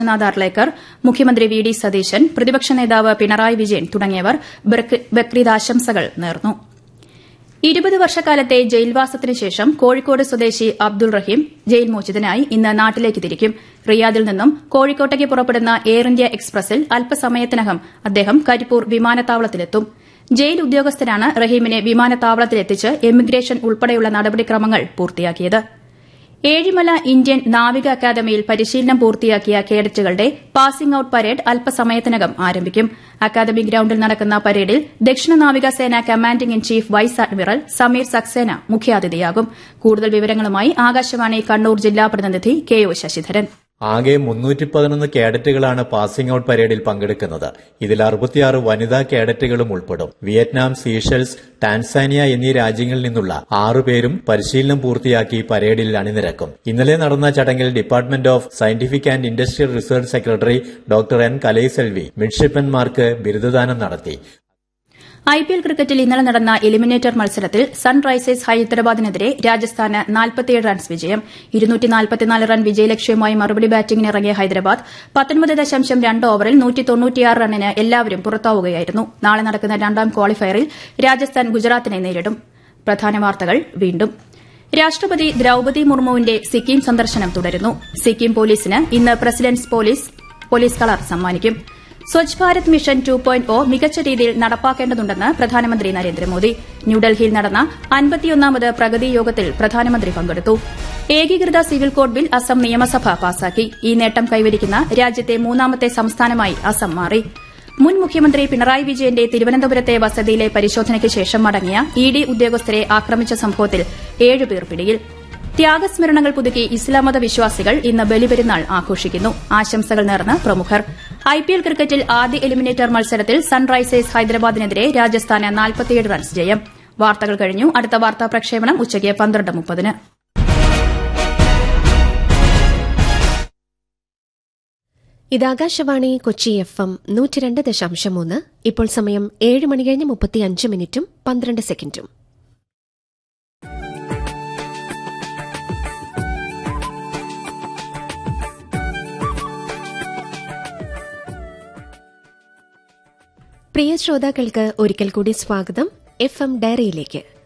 നാഥ് അർലേക്കർ മുഖ്യമന്ത്രി V D Satheesan പ്രതിപക്ഷ നേതാവ് പിണറായി വിജയൻ തുടങ്ങിയവർ ബക്രീദ് ആശംസകൾ നേർന്നു ഇരുപത് വർഷക്കാലത്തെ ജയിൽവാസത്തിന് ശേഷം കോഴിക്കോട് സ്വദേശി അബ്ദുൾ റഹീം ജയിൽ മോചിതനായി ഇന്ന് നാട്ടിലേക്ക് തിരിക്കും റിയാദിൽ നിന്നും കോഴിക്കോട്ടേക്ക് പുറപ്പെടുന്ന എയർ ഇന്ത്യ എക്സ്പ്രസിൽ അല്പസമയത്തിനകം അദ്ദേഹം കരിപ്പൂർ വിമാനത്താവളത്തിലെത്തും ജയിൽ ഉദ്യോഗസ്ഥരാണ് റഹീമിനെ വിമാനത്താവളത്തിലെത്തിച്ച് എമിഗ്രേഷൻ ഉൾപ്പെടെയുള്ള നടപടിക്രമങ്ങൾ പൂർത്തിയാക്കിയത് ഏഴിമല ഇന്ത്യൻ നാവിക അക്കാദമിയിൽ പരിശീലനം പൂർത്തിയാക്കിയ കേഡറ്റുകളുടെ പാസിംഗ് ഔട്ട് പരേഡ് അല്പസമയത്തിനകം ആരംഭിക്കും അക്കാദമി ഗ്രൌണ്ടിൽ നടക്കുന്ന പരേഡിൽ ദക്ഷിണ നാവികസേന commanding in chief vice admiral Sameer Saxena മുഖ്യാതിഥിയാകും കൂടുതൽ വിവരങ്ങളുമായി ആകാശവാണി കണ്ണൂർ ജില്ലാ പ്രതിനിധി കെ ഒ ശശിധരൻ ആകെ മുന്നൂറ്റി പതിനൊന്ന് കേഡറ്റുകളാണ് പാസിംഗ് ഔട്ട് പരേഡിൽ പങ്കെടുക്കുന്നത് ഇതിൽ അറുപത്തിയാറ് വനിതാ കേഡറ്റുകളും ഉൾപ്പെടും വിയറ്റ്നാം സീഷെൽസ് ടാൻസാനിയ എന്നീ രാജ്യങ്ങളിൽ നിന്നുള്ള ആറുപേരും പരിശീലനം പൂർത്തിയാക്കി പരേഡിൽ അണിനിരക്കും ഇന്നലെ നടന്ന ചടങ്ങിൽ department of scientific and industrial research secretary doctor N Kalaiselvi മിഡ്ഷിപ്പന്മാർക്ക് ബിരുദദാനം നടത്തി ഐപിഎൽ ക്രിക്കറ്റിൽ ഇന്നലെ നടന്ന എലിമിനേറ്റർ മത്സരത്തിൽ സൺറൈസേഴ്സ് ഹൈദരാബാദിനെതിരെ രാജസ്ഥാന് നാൽപ്പത്തിയേഴ് റൺസ് വിജയം റൺ വിജയലക്ഷ്യവുമായി മറുപടി ബാറ്റിംഗിനിറങ്ങിയ ഹൈദരാബാദ് പത്തൊൻപത് ദശാംശം രണ്ട് ഓവറിൽ റണ്ണിന് എല്ലാവരും പുറത്താവുകയായിരുന്നു നാളെ നടക്കുന്ന രണ്ടാം ക്വാളിഫയറിൽ രാജസ്ഥാൻ ഗുജറാത്തിനെ നേരിടും പ്രധാന വാർത്തകൾ വീണ്ടും രാഷ്ട്രപതി ദ്രൌപതി മുർമുവിന്റെ സിക്കിം സന്ദർശനം തുടരുന്നു സിക്കിം പോലീസിന് ഇന്ന് പ്രസിഡന്റ്സ് പോലീസ് കളർ സമ്മാനിക്കും Swachh Bharat mission two point O മികച്ച രീതിയിൽ നടപ്പാക്കേണ്ടതുണ്ടെന്ന് പ്രധാനമന്ത്രി നരേന്ദ്രമോദി ന്യൂഡൽഹിയിൽ നടന്ന അൻപത്തിയൊന്നാമത് പ്രഗതി യോഗത്തിൽ പ്രധാനമന്ത്രി പങ്കെടുത്തു ഏകീകൃത സിവിൽ കോഡ് ബിൽ അസം നിയമസഭ പാസാക്കി ഈ നേട്ടം കൈവരിക്കുന്ന രാജ്യത്തെ മൂന്നാമത്തെ സംസ്ഥാനമായി അസം മാറി മുൻ മുഖ്യമന്ത്രി പിണറായി വിജയന്റെ തിരുവനന്തപുരത്തെ വസതിയിലെ പരിശോധനയ്ക്ക് ശേഷം മടങ്ങിയ ഇ ഡി ഉദ്യോഗസ്ഥരെ ആക്രമിച്ച സംഭവത്തിൽ ഏഴുപേർ പിടിയിൽ ത്യാഗസ്മരണകൾ പുതുക്കി ഇസ്ലാം മത വിശ്വാസികൾ ഇന്ന് ബലിപെരുന്നാൾ ആഘോഷിക്കുന്നു ആശംസകൾ നേർന്ന് പ്രമുഖർ ഐപിഎൽ ക്രിക്കറ്റിൽ ആദ്യ എലിമിനേറ്റർ മത്സരത്തിൽ സൺറൈസേഴ്സ് ഹൈദരാബാദിനെതിരെ രാജസ്ഥാന് നാൽപ്പത്തിയേഴ് റൺസ് ജയം വാർത്തകൾ കഴിഞ്ഞു അടുത്ത വാർത്താ പ്രക്ഷേപണം ഉച്ചയ്ക്ക് പന്ത്രണ്ട് മുപ്പതിന് ഇത് ആകാശവാണി കൊച്ചി എഫ് എം നൂറ്റിരണ്ട് ദശാംശം മൂന്ന് ഇപ്പോൾ സമയം ഏഴ് മണി കഴിഞ്ഞ് മുപ്പത്തിയഞ്ച് മിനിറ്റും പന്ത്രണ്ട് സെക്കൻഡും പ്രിയ ശ്രോതാക്കൾക്ക് ഒരിക്കൽ കൂടി സ്വാഗതം എഫ് എം ഡയറിയിലേക്ക്